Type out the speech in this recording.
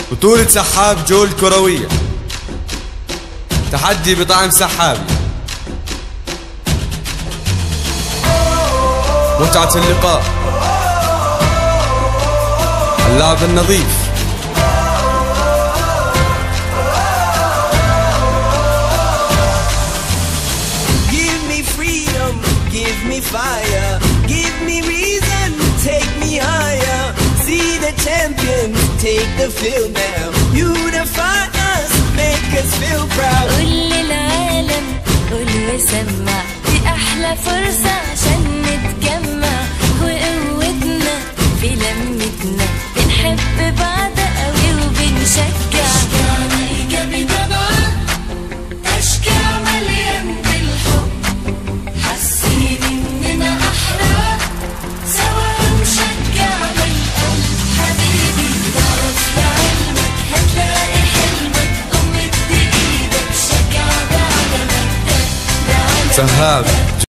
بطولة سحاب جول كروية تحدي بطعم سحابي متعة اللقاء اللعب النظيف Give me freedom, give me fire, give me reason, take me higher. See the champions take the field now. Unify us, make us feel proud. قول للعالم قول وسمع دي أحلى فرصة عشان نتجمع وقوتنا في لمتنا بنحب بعض قوي وبنشجع أشجعنا إيجابي طبعا أشجع مليان بالحب حاسين إننا أحرار سوا نشجع بالقلب حبيبي تعرف لعلمك هتلاقي حلمك قوم ادي ايدك شجع بعد مجدك سحاب